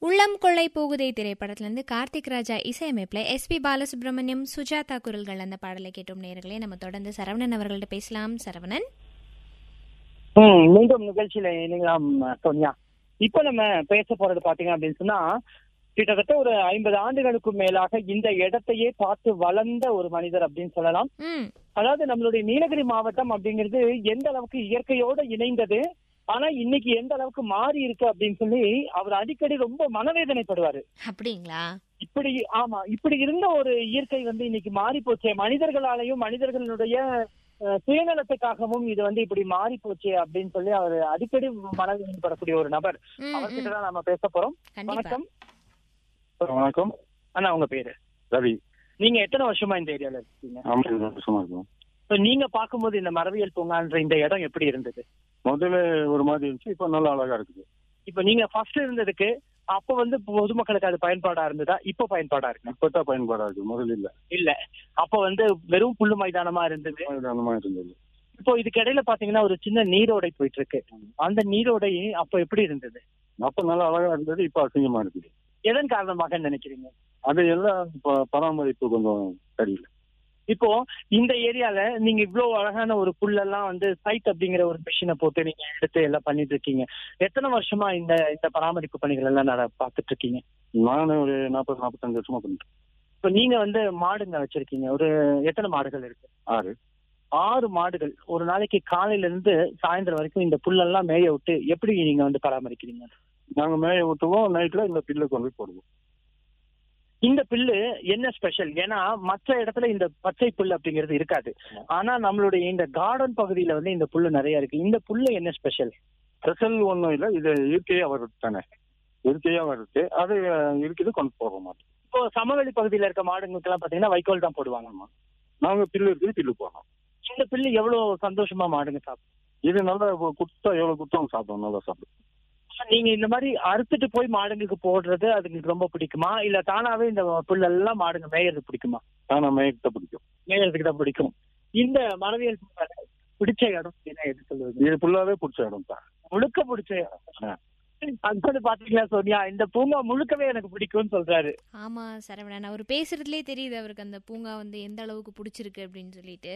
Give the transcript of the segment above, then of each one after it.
உள்ளம் கொள்ளை போகுதே திரைப்படத்திலிருந்து கார்த்திக் ராஜா இசையமைப்பில் எஸ்பி பாலசுப்ரமணியம் சுஜாதா குரல்கள் அந்த பாடலை கேட்டோம் நேர்களே நம்ம தொடர்ந்து சரவணன் அவர்கள்ட்ட பேசலாம் சரவணன் ம் மீண்டும் நிகழ்ச்சியில இணைங்களாம் சோனியா இப்ப நம்ம பேச போறது பாத்தீங்க அப்படின்னு சொன்னா கிட்டத்தட்ட ஒரு ஐம்பது ஆண்டுகளுக்கு மேலாக இந்த இடத்தையே பார்த்து வளர்ந்த ஒரு மனிதர் அப்படின்னு சொல்லலாம் ம் அதாவது நம்மளுடைய நீலகிரி மாவட்டம் அப்படிங்கிறது எந்த அளவுக்கு இயற்கையோட இணைந்தது ஆனா இன்னைக்கு எந்த அளவுக்கு மாறி இருக்கு அப்படின்னு சொல்லி அவர் அடிக்கடி ரொம்ப மனவேதனைப்படுவாரு அப்படிங்களா இப்படி ஆமா இப்படி இருந்த ஒரு இயற்கை வந்து இன்னைக்கு மாறி போச்சே மனிதர்களாலையும் மனிதர்களுடைய அஹ், சுயநலத்துக்காகவும் இது வந்து இப்படி மாறி போச்சே அப்படின்னு சொல்லி அவர் அடிக்கடி மனவேதனைப்படக்கூடிய ஒரு நபர் ம், ம். அவர்கிட்ட தான் நம்ம பேச போறோம் கண்டிப்பா வணக்கம் வணக்கம் அண்ணா உங்க பேரு ரவி நீங்க எத்தனை வருஷமா இந்த ஏரியால இருக்கீங்க ஐம்பது வருஷமா இருக்கும் இப்ப நீங்க பார்க்கும்போது இந்த மரபியல் பூங்கான்ற இந்த இடம் எப்படி இருந்தது முதல்ல ஒரு மாதிரி இருந்துச்சு இப்போ நல்லா அழகா இருக்குது இப்ப நீங்க ஃபர்ஸ்ட் இருந்ததுக்கு அப்ப வந்து பொதுமக்களுக்கு அது பயன்பாடா இருந்ததா இப்ப பயன்பாடா இருக்கு இப்பதான் பயன்பாடா இருக்கு முதல்ல இல்ல இல்ல அப்ப வந்து வெறும் புல்லு மைதானமா இருந்தது அந்த மாதிரி இருந்தது இப்போ இதுக்கு இடையில பாத்தீங்கன்னா ஒரு சின்ன நீரோடை போயிட்டு இருக்கு அந்த நீரோடை அப்ப எப்படி இருந்தது அப்ப நல்லா அழகா இருந்தது இப்ப அசிங்கமா இருக்குது எதன் காரணமாக நினைக்கிறீங்க அது எல்லாம் ப- பராமரிப்பு கொஞ்சம் சரியில்லை இப்போ இந்த ஏரியால நீங்க இவ்வளவு அழகான ஒரு புல்லெல்லாம் வந்து சைட் அப்படிங்கிற ஒரு மிஷினை போட்டு நீங்க எடுத்து எல்லாம் பண்ணிட்டு இருக்கீங்க எத்தனை வருஷமா இந்த இந்த பராமரிப்பு பணிகள் எல்லாம் நட பாத்துட்டு இருக்கீங்க நானே ஒரு நாற்பது நாற்பத்தஞ்சு வருஷமா பண்ணிட்டேன் இப்போ நீங்க வந்து மாடுங்க வச்சிருக்கீங்க ஒரு எத்தனை மாடுகள் இருக்கு ஆறு ஆறு மாடுகள் ஒரு நாளைக்கு காலையில இருந்து சாயந்தரம் வரைக்கும் இந்த புல்லெல்லாம் மேய விட்டு எப்படி நீங்க வந்து பராமரிக்கிறீங்க நாங்க மேய விட்டுவோம் நைட்ல இந்த பில்லை கொண்டு போய் போடுவோம் இந்த புல்லு என்ன ஸ்பெஷல் ஏன்னா மற்ற இடத்துல இந்த பச்சை புல் அப்படிங்கிறது இருக்காது ஆனா நம்மளுடைய இந்த கார்டன் பகுதியில வந்து இந்த புல்லு நிறைய இருக்கு இந்த புல்லு என்ன ஸ்பெஷல் ஸ்பெஷல் ஒன்றும் இல்லை இது இயற்கையா வருது தானே இயற்கையா வருது அது அஹ், இருக்குது கொண்டு போக மாட்டோம் இப்போ சமவெளி பகுதியில இருக்க மாடுங்களுக்கு எல்லாம் பாத்தீங்கன்னா வைக்கோல் தான் போடுவாங்க நாங்க பில்லு இருக்குது பில்லு போடுறோம் இந்த புல்லு எவ்வளவு சந்தோஷமா மாடுங்க சாப்பிடும் இது நல்லா குத்தா எவ்வளவு குத்தம் சாப்பிடும் நல்லா சாப்பிடும் நீங்க இந்த மாதிரி அறுத்துட்டு போய் மாடுங்களுக்கு போடுறது அதுங்களுக்கு ரொம்ப பிடிக்குமா இல்ல தானாவே இந்த புல்லெல்லாம் மாடுங்க மேயறது பிடிக்குமா ஆனா மேய்க்க பிடிக்கும் மேயறதுக்கு தான் பிடிக்கும் இந்த மரபியல் பூங்கால பிடிச்ச இடம் என்ன எது சொல்லுவீங்க இது ஃபுல்லாவே பிடிச்ச இடம் தான் முழுக்க பிடிச்ச இடம் அதாவது பாத்தீங்களா சோனியா இந்த பூங்கா முழுக்கவே எனக்கு பிடிக்கும்னு சொல்றாரு ஆமா சரவணன் அவர் பேசுறதுலயே தெரியுது அவருக்கு அந்த பூங்கா வந்து எந்த அளவுக்கு பிடிச்சிருக்கு அப்படின்னு சொல்லிட்டு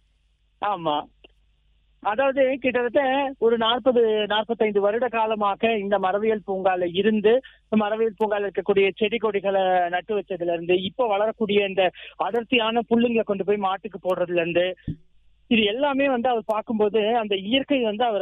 ஆமா அதாவது கிட்டத்தட்ட ஒரு நாற்பது நாற்பத்தைந்து வருட காலமாக இந்த மரபியல் பூங்கால இருந்து மரபியல் பூங்கால இருக்கக்கூடிய செடி கொடிகளை நட்டு வச்சதுல இருந்து இப்ப வளரக்கூடிய இந்த அடர்த்தியான புல்லுங்களை கொண்டு போய் மாட்டுக்கு போடுறதுல இருந்து இது எல்லாமே வந்து அவர் பார்க்கும்போது அந்த இயற்கை வந்து அவர்